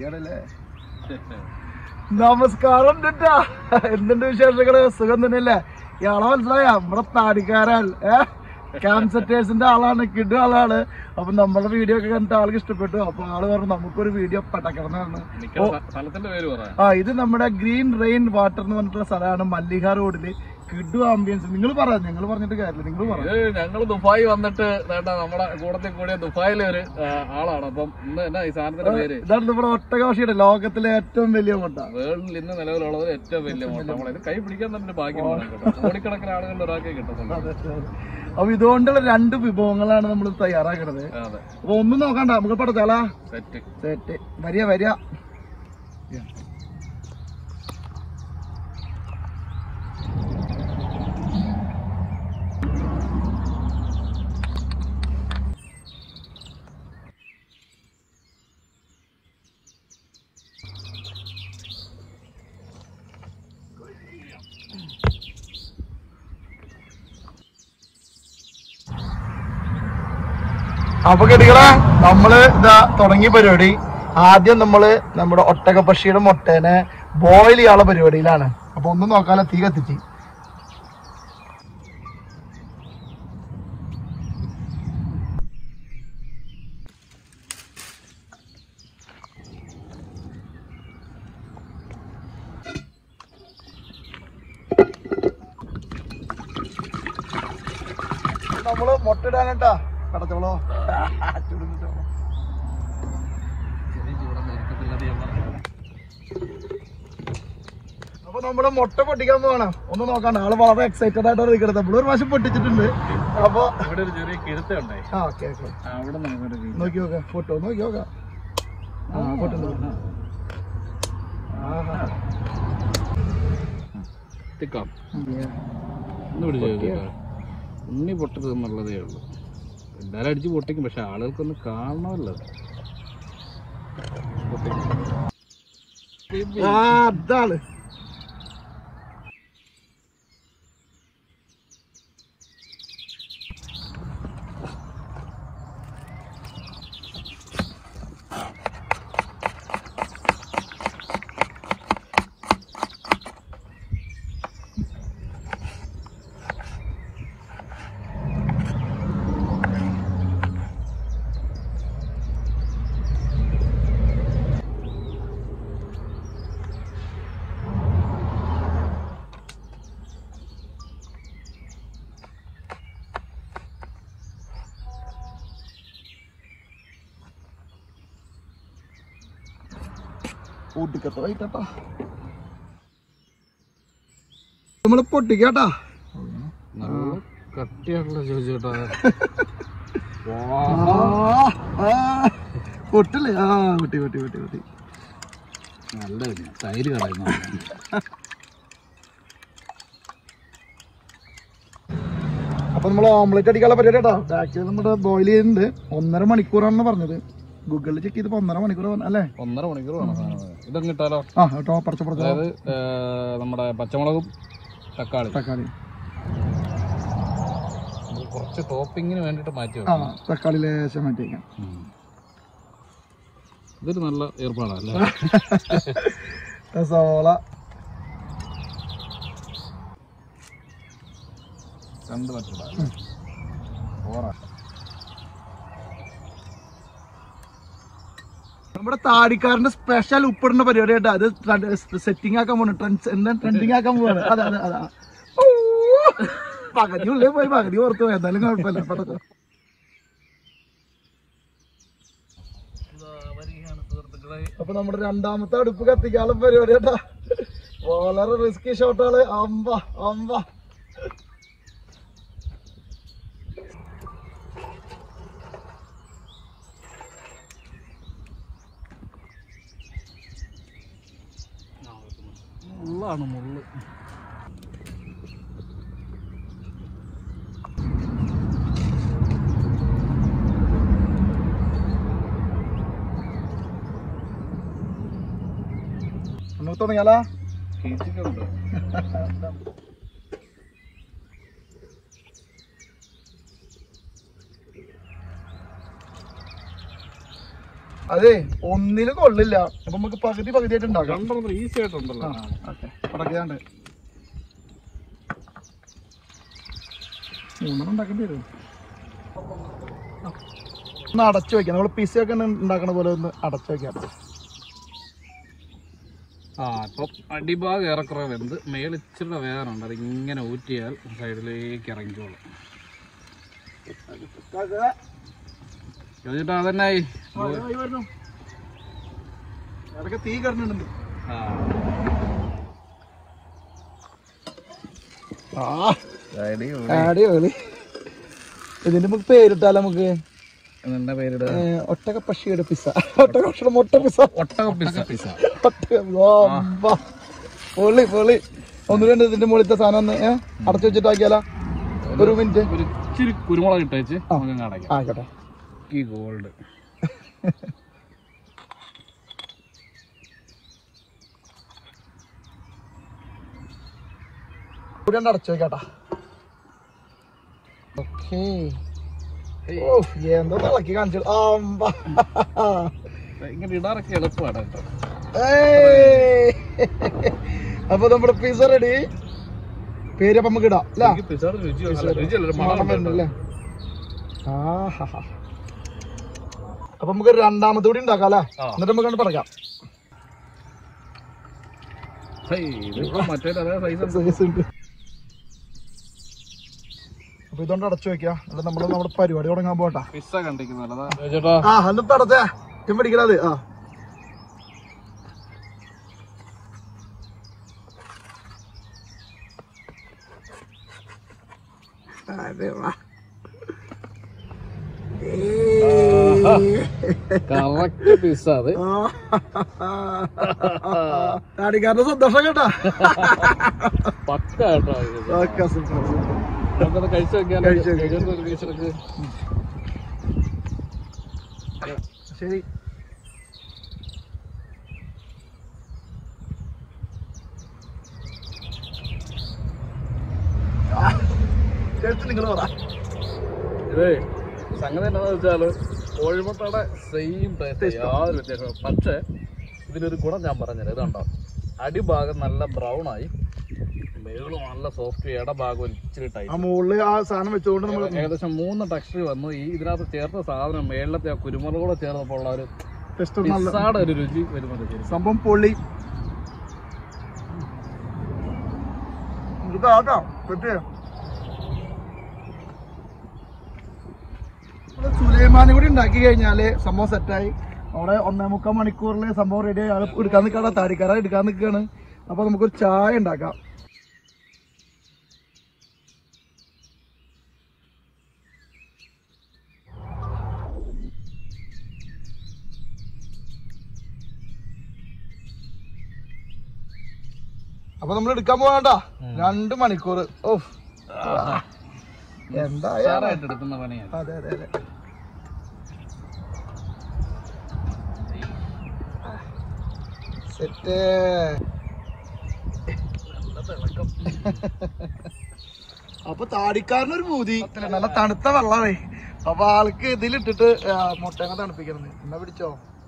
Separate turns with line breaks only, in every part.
പേടിയാണല്ലേ നമസ്കാരം ട്ടാ എന്തുണ്ട് വിശേഷങ്ങള് സുഖം തന്നെയല്ലേ ഇയാളെ മനസ്സിലായ നമ്മുടെ താടിക്കാരൻ ഏ ക്യാൻസറ്റേഴ്സിന്റെ ആളാണ് കിഡു ആളാണ് അപ്പൊ നമ്മുടെ വീഡിയോ ഒക്കെ കണ്ടിട്ട് ആൾക്ക് ഇഷ്ടപ്പെട്ടു അപ്പൊ ആള് പറഞ്ഞു നമുക്കൊരു വീഡിയോ പടക്കണം എന്ന്
നിക്കുന്ന സ്ഥ- സ്ഥലത്തിന്റെ പേര് പറയാം
ആ ഇത് നമ്മുടെ ഗ്രീൻ റെയിൻ വാട്ടർ എന്ന് പറഞ്ഞിട്ടുള്ള സ്ഥലമാണ് മല്ലിക റോഡില് കിഡു ആംബിയൻസ് നിങ്ങൾ പറയാം ഞങ്ങൾ പറഞ്ഞിട്ട് കാര്യമില്ല നിങ്ങൾ പറയാം
ഇത് ഞങ്ങള് ദുബായ് വന്നിട്ട് വേണ്ട നമ്മുടെ കൂടത്തിൽ കൂടിയ ദുബായിലെ ഒരു ആ, ആളാണ് അപ്പം ഇന്ന് എന്നാ ഈ സാധനത്തിന്റെ പേര്
ഇതാണ് നമ്മുടെ ഒട്ടകവാഷിയുടെ ലോകത്തിലെ ഏറ്റവും വലിയ കൊണ്ട
വേൾഡിൽ ഇന്ന് നിലവിലുള്ളത് ഏറ്റവും വലിയ മോട്ടം നമ്മളിത് കൈ പിടിക്കാൻ തന്നെ ഒരു ഭാഗ്യമാണ് കേട്ടോ കോടിക്കണക്കിന് ആളുകളുടെ ഒരാൾക്കേ കിട്ടുന്നുണ്ട്
അപ്പൊ ഇതുകൊണ്ടുള്ള രണ്ട് വിഭവങ്ങളാണ് നമ്മൾ തയ്യാറാക്കുന്നത്
അതെ
അപ്പൊ ഒന്നും നോക്കണ്ട നമുക്ക് പടച്ചാലാ
സെറ്റ്
സെറ്റ് വരിക വരിക അപ്പൊ കേട്ടികളെ നമ്മള് ഇതാ തുടങ്ങിയ പരിപാടി ആദ്യം നമ്മള് നമ്മുടെ ഒട്ടകപ്പക്ഷിയുടെ മുട്ടേനെ ബോയിൽ ചെയ്യാനുള്ള പരിപാടിയിലാണ് അപ്പൊ ഒന്നും നോക്കാതെ തീ കത്തിച്ച് നമ്മള് മുട്ട ഇടാനട്ടാ കടച്ചോളോ അപ്പൊ നമ്മള് മുട്ട പൊട്ടിക്കാൻ പോവാണ് ഒന്ന് നോക്കാണ്ട് ആള് വളരെ എക്സൈറ്റഡ് ആയിട്ടാണ് നിൽക്കുന്നത് നമ്മൾ ഒരു പ്രാവശ്യം പൊട്ടിച്ചിട്ടുണ്ട് അപ്പൊ
ഇവിടെ ഒരു ചെറിയ കിഴുത്ത ഉണ്ടായി
ആ ഓക്കെ ഓക്കെ
അവിടെ നമുക്കൊരു കിഴുത്ത.
നോക്കി നോക്കാം ഫോട്ടോ നോക്കി നോക്കാം ആ പൊട്ടുന്നു ആഹാ.
തിക്കാം ഒന്ന് പിടിച്ചു ഉണ്ണി പൊട്ടരുത് എന്നുള്ളതേ ഉള്ളൂ എല്ലാരും അടിച്ച് പൊട്ടിക്കും പക്ഷെ ആളുകൾക്കൊന്ന് കാണണമല്ലോ
ആ അതാണ് പൊട്ടിക്കത്തായിട്ടാ നമ്മള് പൊട്ടിക്കാട്ടാ
നല്ല കട്ടിയായിട്ടുള്ള ചോദിച്ചു കേട്ടോ
ആ, ആ, പൊട്ടില്ലേ ആ പൊട്ടി പൊട്ടി പൊട്ടി പൊട്ടി
നല്ല ഇത്. തൈര് കളയുന്നു
അപ്പൊ നമ്മൾ ഓംലെറ്റ് അടിക്കാനുള്ള പരിപാടി കേട്ടോ ആക്ച്വലി നമ്മുടെ ബോയിൽ ചെയ്യുന്നുണ്ട് ഒന്നര മണിക്കൂറാണെന്ന് പറഞ്ഞത് ഗൂഗിളിൽ ചെക്ക് ചെയ്തപ്പോ ഒന്നര മണിക്കൂർ പറഞ്ഞ- അല്ലേ
ഒന്നര മണിക്കൂർ വേണം സാധനം ഇതങ്ങ് ഇട്ടാലോ
ആ കേട്ടോ പറിച്ച പറിച്ച
അതായത് ഏ, നമ്മുടെ പച്ചമുളകും തക്കാളി
തക്കാളി
നമുക്ക് കുറച്ച് ടോപ്പിങ്ങിന് വേണ്ടിയിട്ട് മാറ്റി
ആ
വെക്കണം
തക്കാളി ലേശം മാറ്റിയേക്കാം
ഉം. ഇതൊരു നല്ല ഏർപ്പാടാണ് അല്ലേ
സോള
രണ്ട് പറ്റില്ല ഓറ
നമ്മുടെ താടിക്കാരന്റെ സ്പെഷ്യൽ ഉപ്പിടുന്ന പരിപാടി കേട്ടോ അത് സെറ്റിംഗ് ആക്കാൻ പോണു ട്രെൻഡ് എന്താ ട്രെൻഡിങ് ആക്കാൻ പോവാണ് അതെ അതെ അതെ ഊ! പകുതി ഉള്ളിൽ പോയി പകുതി പുറത്ത് പോയി എന്തായാലും കുഴപ്പമില്ല പെട്ടെന്ന് അപ്പൊ നമ്മുടെ രണ്ടാമത്തെ അടുപ്പ് കത്തിക്കാനുള്ള പരിപാടി കേട്ടാ വളരെ റിസ്കി ഷോട്ടാള് അമ്പ അമ്പ
മുള്ളാണ് മുള്ള്
നമുക്ക് തുടങ്ങിയാലോ
കീച്ചിട്ടുണ്ട്
അതെ ഒന്നില് കൊള്ളില്ല അപ്പൊ നമുക്ക് പകുതി പകുതി ആയിട്ട് ഉണ്ടാക്കാം
രണ്ടെണ്ണം ഈസി ആയിട്ടുണ്ടല്ലോ
ഓക്കെ പടക്കാണ്ട് മൂന്നെണ്ണം ഉണ്ടാക്കേണ്ടി വരും ഒന്ന് അടച്ചു വെക്കാം നമ്മൾ പിസ ഒക്കെ ഉണ്ടാക്കണ പോലെ ഒന്ന് അടച്ചു വെക്കാം
ആ അപ്പം അടിഭാഗം ഏറെക്കുറെ വെന്ത് മേളിച്ചിരി വേദനുണ്ട് അത് ഇങ്ങനെ ഊറ്റിയാൽ സൈഡിലേക്ക് ഇറങ്ങിക്കോളും ചോദിച്ചിട്ട് അതന്നായി
അതൊക്കെ തീ കറണ്ടുണ്ട്
ആ
അടിപൊളി ഇതിന്റെ നമുക്ക് പേരിട്ടാലോ നമുക്ക്
എന്താ പേരിടുക
ഏ, ഒട്ടക പക്ഷിയുടെ പിസ ഒട്ടക പക്ഷിയുടെ മുട്ട പിസ
ഒട്ടക പിസ പിസ
ഒട്ടക ഓ, അമ്പ. പൊളി പൊളി ഒന്ന് രണ്ട് ഇതിന്റെ മുകളിലത്തെ സാധനം ഒന്ന് ഏ അടച്ചു വെച്ചിട്ടാക്കിയാലോ ഒരു മിനിറ്റ്
ഒരു ഇച്ചിരി കുരുമുളക് ഇട്ടേച്ച് നമുക്ക് അടയ്ക്കാം
ആയിക്കോട്ടെ
ഈ ഗോൾഡ്
ഇവിടെ ഒന്ന് അടച്ചു വെക്കാട്ടാ ഓക്കേ ഓ എന്തോ തിളക്കി കാണിച്ചു അമ്പ.
ഇങ്ങനെ ഇടാറൊക്കെ എളുപ്പമാണ് കേട്ടോ
ഏയ്. അപ്പൊ നമ്മുടെ പിസ റെഡി പേര് അപ്പൊ നമുക്ക് ഇടാം അല്ല
എനിക്ക് പിസയുടെ രുചി അല്ല, രുചിയല്ല, ഒരു മണം
മണം
ഉണ്ട്
വരുന്നല്ലേ ആഹാ അപ്പൊ നമുക്ക് രണ്ടാമത്തെ കൂടി ഉണ്ടാക്കാം അല്ലേ
ആ.
എന്നിട്ട് നമുക്ക് കണ്ട് പറയാം
ഹേയ്, ഇതിപ്പോ മറ്റേ അതേ സൈസ്
സൈസ് ഉണ്ട് അപ്പൊ ഇതുകൊണ്ട് അടച്ചു വെക്കാം എന്നിട്ട് നമ്മള് നമ്മുടെ പരിപാടി തുടങ്ങാൻ പോട്ടാ
പിസ്സ കണ്ടിരിക്കുന്നല്ലതാ ചേട്ടാ
ആ അന്ന് പടത്തെ ഞാൻ പിടിക്കണത് ആ അതെ വാ
കറക്റ്റ് പിസ്സ അത്
താടിക്കാരന്റെ സന്തോഷം കേട്ടാ
പക്ക കേട്ടോ ഇത്.
ഓക്കെ സൂപ്പർ സൂപ്പർ
നമുക്കത് കഴിച്ചു വെക്കാലോ
കഴിച്ച് വെക്കാം.
ചേട്ടൻ ഒരു piece എടുക്ക്.
ശരി ചേർത്ത് നിങ്ങൾ പറ
ഇതേ സംഗതി എന്താണെന്ന് വെച്ചാല് കോഴിമുട്ടയുടെ സെയിം ടേസ്റ്റ് യാതൊരു വ്യത്യാസം പക്ഷേ ഇതിനൊരു ഗുണം ഞാൻ പറഞ്ഞുതരാം ഇതുണ്ടോ അടിഭാഗം നല്ല ബ്രൗൺ ആയി മേള് നല്ല സോഫ്റ്റ് ഇടഭാഗം ഒരു ഇച്ചിരി
ആ
ടൈറ്റ്
മുകളിൽ ആ സാധനം വെച്ചുകൊണ്ട് നമ്മൾ
ഏകദേശം മൂന്ന് ടെക്സ്ചർ വന്നു ഈ ഇതിനകത്ത് ചേർത്ത സാധനം മേളിലത്തെ ആ കുരുമുളക് കൂടെ ചേർന്നപ്പോൾ ഉള്ള ഒരു
ടെസ്റ്റ് നല്ല
പിസ്സാടെ ഒരു രുചി വരുന്നുണ്ട് ശരി
സംഭവം പൊള്ളി ഇതാക്കാം പറ്റിയ സുലൈമാനി കൂടി ഉണ്ടാക്കി കഴിഞ്ഞാല് സംഭവം സെറ്റായി അവിടെ ഒന്നേ മുക്കാൽ മണിക്കൂറിൽ സംഭവം റെഡി ആയി എടുക്കാൻ നിൽക്കാണ് താടിക്കാര എടുക്കാൻ നിൽക്കുകയാണ് അപ്പൊ നമുക്കൊരു ചായ ഉണ്ടാക്കാം അപ്പൊ നമ്മൾ എടുക്കാൻ പോകണ്ട രണ്ട് മണിക്കൂർ ഓ എന്തായാലും
ഉഷാറായിട്ട് എടുക്കുന്ന പണിയാണ്
അതെ അതെ അതെ സെറ്റ് അപ്പൊ താടിക്കാരനൊരു പൂതി നല്ല തണുത്ത വെള്ളമാണ് അപ്പൊ ആൾക്ക് ഇതിലിട്ടിട്ട് ആ, മുട്ടേനെ തണുപ്പിക്കണത് എന്നാ പിടിച്ചോ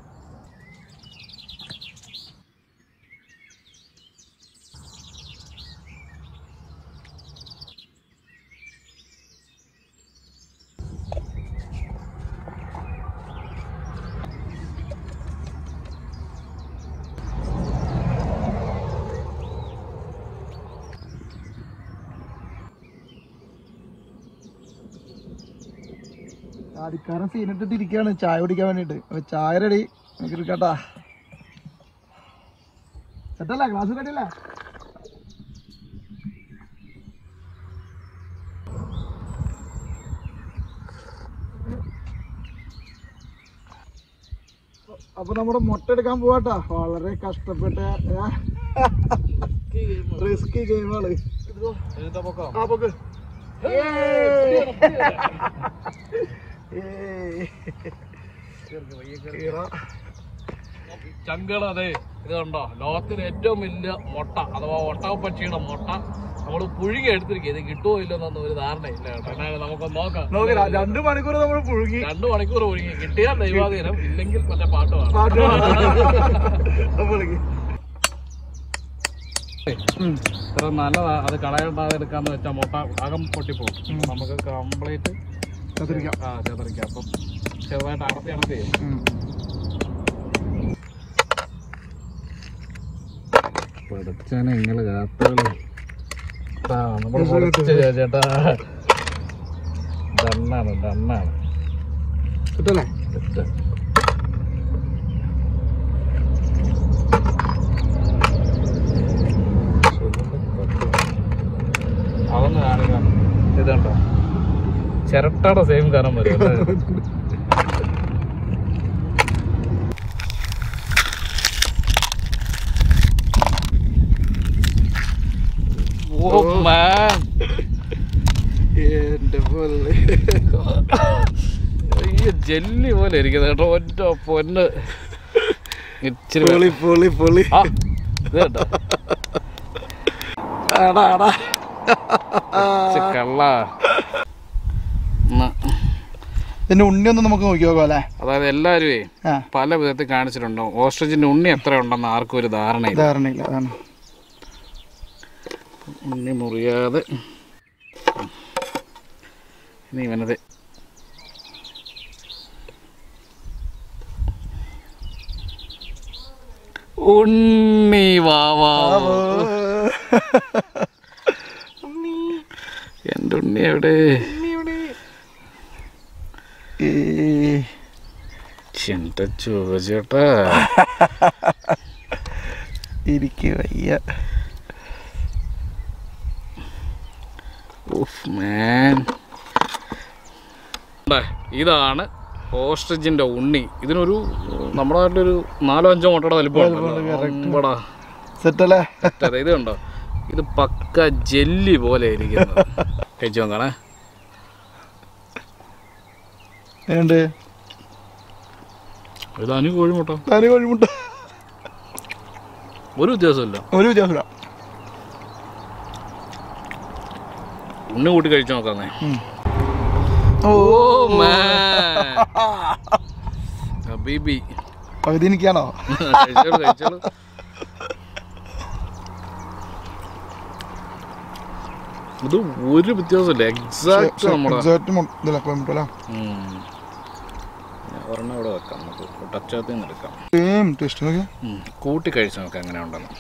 താടിക്കാരൻ സീനിട്ടിട്ട് ഇരിക്കുകയാണ് ചായ കുടിക്കാൻ വേണ്ടിട്ട് അപ്പൊ ചായ റെഡി നമുക്ക് എടുക്കട്ടാ സെറ്റല്ല ഗ്ലാസ് റെഡിയല്ലേ അപ്പൊ നമ്മുടെ മുട്ട എടുക്കാൻ പോവാട്ടാ വളരെ കഷ്ടപ്പെട്ട റിസ്കി ഗെയിമാണ് ആ പോക്ക്
ചങ്കള അതെ ഇത് കണ്ടോ ലോകത്തിലെ ഏറ്റവും വലിയ മുട്ട അഥവാ ഒട്ടകപ്പക്ഷിയുടെ മുട്ട നമ്മള് പുഴുങ്ങി എടുത്തിരിക്കുക ഇത് കിട്ടുമോ ഇല്ലെന്നൊന്നും ഒരു ധാരണയില്ല കേട്ടോ എന്നാലും നമുക്കൊന്ന് നോക്കാം
നോക്കി രണ്ടു മണിക്കൂർ നമ്മൾ പുഴുങ്ങി
രണ്ടു മണിക്കൂർ പുഴുങ്ങി കിട്ടിയാൽ ദൈവാധീനം ഇല്ലെങ്കിൽ മറ്റേ പാട്ട് പാടാം
പാട്ട് പാടാം. പുഴുങ്ങി.
ഇത്ര നല്ലതാ അത് കളയണ്ടാതെ എടുക്കാന്ന് വെച്ചാൽ മുട്ട അകം പൊട്ടിപ്പോകും അപ്പൊ നമുക്ക് കംപ്ലീറ്റ്
കത്തിരിക്കാം
ആ ചെതറിക്കാം അപ്പം ചെറുതായിട്ട് അടത്തി അടത്തി
ഉം.
പഠിച്ചാനെ ഇങ്ങനെ കാത്തുകളി നമ്മുടെ ചേട്ടാ ഡണ്ണാണ് ഡണ്ണാണ്
കിട്ടല്ലേ
സെറ്റ് അതൊന്ന് കാണിക്കാം ഇതുണ്ടോ ചിരട്ടയുടെ സെയിം കാരണം വരും അല്ലേ? ഓ മാൻ
എന്റെ പോലെ
ഈ ജെല്ലി പോലെ ഇരിക്കുന്നത് കേട്ടോ ഒറ്റ പൊന്ന് ഇച്ചിരി
പൊളി പൊളി പൊളി
ആ ഇത് കേട്ടോ
ആടാ ആടാ
ഇച്ചി കള്ള ന-
ഇതിന്റെ ഉണ്ണി ഒന്ന് നമുക്ക് നോക്കി നോക്കാം അല്ലേ
അതായത് എല്ലാവരുമേ
ആ
പല വിധത്തിൽ കാണിച്ചിട്ടുണ്ടോ ഓസ്ട്രിച്ചിന്റെ ഉണ്ണി എത്ര ഉണ്ടെന്ന് ആർക്കും ഒരു ധാരണയില്ല
ധാരണയില്ല അതാണ്
ഉണ്ണി മുറിയാതെ ഇനി ഇവനത് ഉണ്ണി വാവാ എൻ്റെ ഉണ്ണി എവിടെ
ഈ
എന്റെ ചോദിച്ചേട്ടാ
ഇരിക്ക് വയ്യ
ഉഫ് മാൻ ഇതാണ് ഓസ്ട്രിച്ചിന്റെ ഉണ്ണി ഇതിനൊരു നമ്മുടെ നാട്ടിലൊരു നാലോ അഞ്ചോ മുട്ടയുടെ വലിപ്പമുണ്ടോ
സെറ്റ് അല്ലേ
അതെ ഇത് കണ്ടോ ഇത് പക്ക ജെല്ലി പോലെ ഇരിക്കുന്നത് കഴിച്ചു നോക്കണേ
ഏണ്ട്
ഇത് അനു കോഴിമുട്ട
തനി കോഴിമുട്ട
ഒരു വ്യത്യാസമില്ല
ഒരു വ്യത്യാസമില്ല
ഉണ്ണി കൂട്ടി കഴിച്ചു നോക്കാന്നേ
ഓ
ഓ ബീബി
പകുതി എനിക്കാണോ
കഴിച്ചോളൂ കഴിച്ചോളൂ ഇത് ഒരു വ്യത്യാസമില്ല എക്സാക്ട് നമ്മുടെ
എക്സാക്ട് ഇതല്ല കോഴിമുട്ട അല്ലേ
ഉം. ഞാൻ ഒരെണ്ണം ഇവിടെ വെക്കാം നമുക്ക് ടച്ചകത്തിൽ നിന്ന് എടുക്കാം
സെയിം ടേസ്റ്റ് നോക്കി
ഉം. കൂട്ടി കഴിച്ച് നോക്കാം എങ്ങനെ ഉണ്ടെന്ന്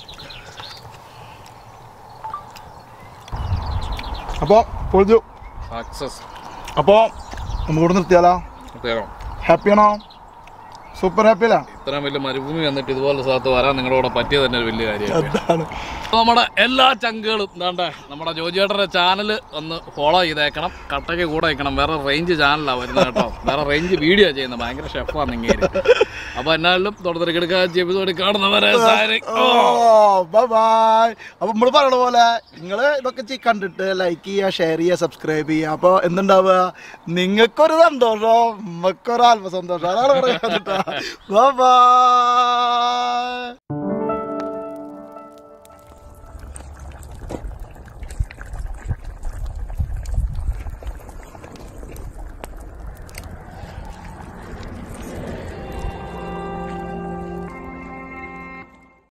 അപ്പോൾ പൊളിച്ചു
സക്സസ്
അപ്പോൾ നമുക്ക് ഇവിടെ നിർത്തിയാലോ
തരാം
ഹാപ്പിയാണോ സൂപ്പർ ഹാപ്പി അല്ല
ഇത്രയും വലിയ മരുഭൂമി വന്നിട്ട് ഇതുപോലെ സ്ഥലത്ത് വരാൻ നിങ്ങളോട് പറ്റിയത് തന്നെ ഒരു വലിയ കാര്യമാണ്
അതാണ്
നമ്മുടെ എല്ലാ ചങ്കുകളും എന്താണ്ട് നമ്മുടെ ജോജിയേട്ടൻ്റെ ചാനൽ ഒന്ന് ഫോളോ ചെയ്തേക്കണം കട്ടയ്ക്ക് കൂടെ വയ്ക്കണം വേറെ റേഞ്ച് ചാനലാണ് വരുന്നത് കേട്ടോ വേറെ റേഞ്ച് വീഡിയോ ചെയ്യുന്നത് ഭയങ്കര ഷെഫാണ് നിങ്ങൾ അപ്പോൾ എന്നാലും തുടർന്നെടുക്കുക എപ്പിസോഡിൽ കാണുന്നവരെ signing off.
ബൈ ബൈ അപ്പൊ നമ്മൾ പറയണ പോലെ നിങ്ങൾ ഇതൊക്കെ ചെ- കണ്ടിട്ട് ലൈക്ക് ചെയ്യുക ഷെയർ ചെയ്യുക സബ്സ്ക്രൈബ് ചെയ്യുക അപ്പോൾ എന്തുണ്ടാവുക നിങ്ങൾക്കൊരു സന്തോഷം നമുക്കൊരു ആത്മസന്തോഷം അതാണ് പറയാൻ ബൈ ബൈ